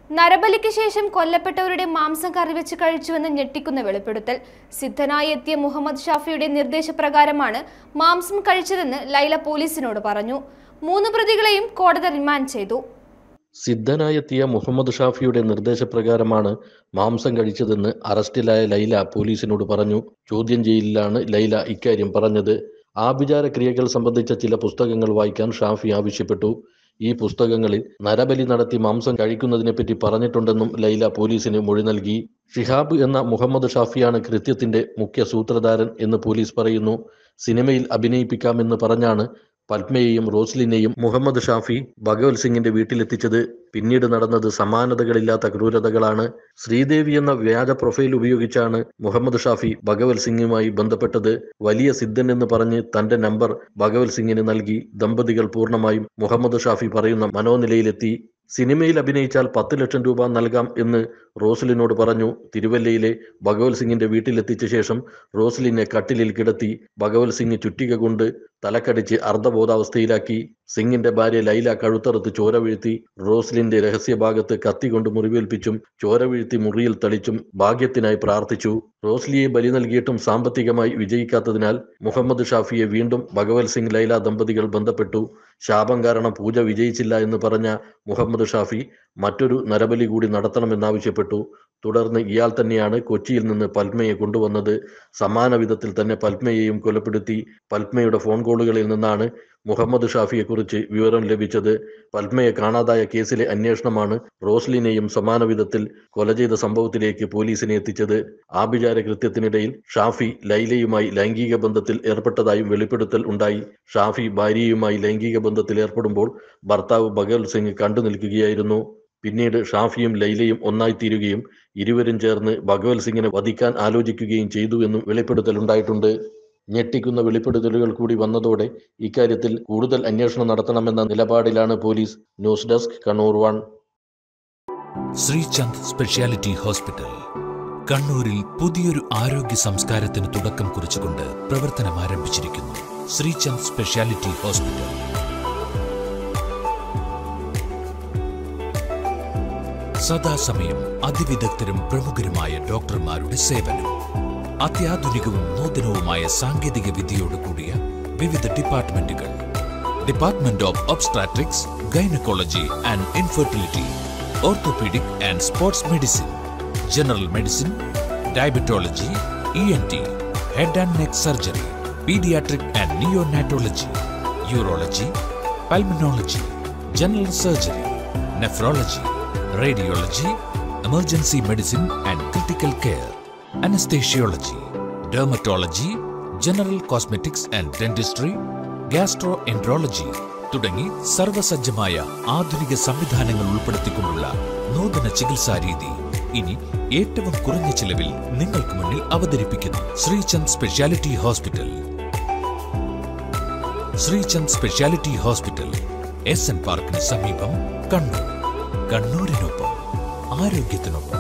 നരബലിക്ക് ശേഷം കൊല്ലപ്പെട്ടവരുടെ മാംസം കറിവെച്ച് കഴിച്ചുവെന്ന് ഞെട്ടിക്കുന്ന വെളിപ്പെടുത്തൽ സിദ്ധനായി എത്തിയ മുഹമ്മദ് ഷാഫിയുടെ നിർദ്ദേശപ്രകാരമാണ് മാംസം കഴിച്ചതെന്ന് ലൈല പോലീസിനോട് പറഞ്ഞു മൂന്ന് പ്രതികളെയും കോടതി റിമാൻഡ് ചെയ്തു സിദ്ധനായെത്തിയ മുഹമ്മദ് ഷാഫിയുടെ നിർദ്ദേശപ്രകാരമാണ് മാംസം കഴിച്ചതെന്ന് അറസ്റ്റിലായ ലൈല പോലീസിനോട് പറഞ്ഞു ചോദ്യം ചെയ്യലിലാണ് ലൈല ഇക്കാര്യം പറഞ്ഞത് ആഭിചാര ക്രിയകൾ സംബന്ധിച്ച ചില പുസ്തകങ്ങൾ വായിക്കാൻ ഷാഫി ആവശ്യപ്പെട്ടു ഈ പുസ്തകങ്ങളിൽ നരബലി നടത്തി മാംസം കഴിക്കുന്നതിനെപ്പറ്റി പറഞ്ഞിട്ടുണ്ടെന്നും ലൈല പോലീസിന് മൊഴി നൽകി ഷിഹാബ് എന്ന മുഹമ്മദ് ഷാഫിയാണ് കൃത്യത്തിന്റെ മുഖ്യ സൂത്രധാരൻ എന്ന് പോലീസ് പറയുന്നു സിനിമയിൽ അഭിനയിപ്പിക്കാമെന്ന് പറഞ്ഞാണ് പത്മയെയും റോസ്ലിനെയും മുഹമ്മദ് ഷാഫി ഭഗവത് സിംഗിന്റെ വീട്ടിലെത്തിച്ചത് പിന്നീട് നടന്നത് സമാനതകളില്ലാത്ത ക്രൂരതകളാണ് ശ്രീദേവി എന്ന വ്യാജ പ്രൊഫൈൽ ഉപയോഗിച്ചാണ് മുഹമ്മദ് ഷാഫി ഭഗവത് സിംഗുമായി ബന്ധപ്പെട്ടത് വലിയ സിദ്ധൻ എന്ന് പറഞ്ഞ് തന്റെ നമ്പർ ഭഗവത് സിംഗിന് നൽകി ദമ്പതികൾ പൂർണ്ണമായും മുഹമ്മദ് ഷാഫി പറയുന്ന മനോനിലയിലെത്തി സിനിമയിൽ അഭിനയിച്ചാൽ പത്ത് ലക്ഷം രൂപ നൽകാം എന്ന് റോസ്ലിനോട് പറഞ്ഞു തിരുവല്ലയിലെ ഭഗവത് സിംഗിന്റെ വീട്ടിലെത്തിച്ച ശേഷം റോസ്ലിനെ കട്ടിലിൽ കിടത്തി ഭഗവത് സിംഗ് ചുറ്റിക കൊണ്ട് തലക്കടിച്ച് അർദ്ധബോധാവസ്ഥയിലാക്കി സിംഗിന്റെ ഭാര്യ ലൈല കഴുത്തറുത്ത് ചോര വീഴ്ത്തി റോസ്ലിന്റെ രഹസ്യഭാഗത്ത് കത്തി കൊണ്ട് മുറിവേൽപ്പിച്ചും ചോര വീഴ്ത്തി മുറിയിൽ തളിച്ചും ഭാഗ്യത്തിനായി പ്രാർത്ഥിച്ചു റോസ്ലിയെ ബലി നൽകിയിട്ടും സാമ്പത്തികമായി വിജയിക്കാത്തതിനാൽ മുഹമ്മദ് ഷാഫിയെ വീണ്ടും ഭഗവത് സിംഗ് ലൈല ദമ്പതികൾ ബന്ധപ്പെട്ടു ശാപം കാരണം പൂജ വിജയിച്ചില്ല എന്ന് പറഞ്ഞ മുഹമ്മദ് ഷാഫി മറ്റൊരു നരബലി കൂടി നടത്തണമെന്നാവശ്യപ്പെട്ടു തുടർന്ന് ഇയാൾ തന്നെയാണ് കൊച്ചിയിൽ നിന്ന് പത്മയെ കൊണ്ടുവന്നത് സമാന വിധത്തിൽ തന്നെ പത്മയെയും കൊലപ്പെടുത്തി പത്മയുടെ ഫോൺ കോളുകളിൽ നിന്നാണ് മുഹമ്മദ് ഷാഫിയെക്കുറിച്ച് വിവരം ലഭിച്ചത് പത്മയെ കാണാതായ കേസിലെ അന്വേഷണമാണ് റോസ്ലിനെയും സമാന വിധത്തിൽ കൊല ചെയ്ത സംഭവത്തിലേക്ക് പോലീസിനെ എത്തിച്ചത് ആഭിചാര കൃത്യത്തിനിടയിൽ ഷാഫി ലൈലയുമായി ലൈംഗിക ബന്ധത്തിൽ ഏർപ്പെട്ടതായും വെളിപ്പെടുത്തൽ ഉണ്ടായി ഷാഫി ഭാര്യയുമായി ലൈംഗിക ബന്ധത്തിൽ ഏർപ്പെടുമ്പോൾ ഭർത്താവ് ഭഗവത് സിംഗ് കണ്ടു നിൽക്കുകയായിരുന്നു പിന്നീട് ഷാഫിയും ലൈലയും ഒന്നായിത്തീരുകയും ഇരുവരും ചേർന്ന് ഭഗവത് സിംഗിനെ വധിക്കാൻ ആലോചിക്കുകയും ചെയ്തു എന്നും വെളിപ്പെടുത്തലുണ്ടായിട്ടുണ്ട് ഞെട്ടിക്കുന്ന വെളിപ്പെടുത്തലുകൾ കൂടി വന്നതോടെ ഇക്കാര്യത്തിൽ കൂടുതൽ അന്വേഷണം നടത്തണമെന്ന നിലപാടിലാണ് police news desk Kannur one Sreechand speciality hospital കണ്ണൂരിൽ പുതിയൊരു ആരോഗ്യ സംസ്കാരത്തിന് തുടക്കം കുറിച്ചുകൊണ്ട് പ്രവർത്തനം ആരംഭിച്ചിരിക്കുന്നു ശ്രീചന്ദ് സ്പെഷ്യാലിറ്റി ഹോസ്പിറ്റൽ സദാസമയം അതിവിദഗ്ധരും പ്രമുഖരുമായ ഡോക്ടർമാരുടെ സേവനം അത്യാധുനികവും നൂതനവുമായ സാങ്കേതിക വിദ്യയോട് കൂടിയ വിവിധ ഡിപ്പാർട്ട്മെന്റുകൾ department of obstetrics gynaecology and infertility orthopaedic and sports medicine general medicine diabetology E N T head and neck surgery paediatric and neonatology urology pulmonology general surgery nephrology radiology emergency medicine and critical care anaesthesiology dermatology general cosmetics and dentistry gastroenterology തുടങ്ങി സർവസജ്ജമായ ആധുനിക സംവിധാനങ്ങൾ ഉൾപ്പെടുത്തിക്കൊണ്ടുള്ള നൂതന ചികിത്സാ രീതി ഇനി ഏറ്റവും കുറഞ്ഞ ചിലവിൽ നിങ്ങൾക്ക് മുന്നിൽ അവതരിപ്പിക്കുന്നു Sreechand speciality hospital Sreechand speciality hospital S N പാർക്കിന് സമീപം കണ്ണൂർ കണ്ണൂരിനൊപ്പം ആരോഗ്യത്തിനൊപ്പം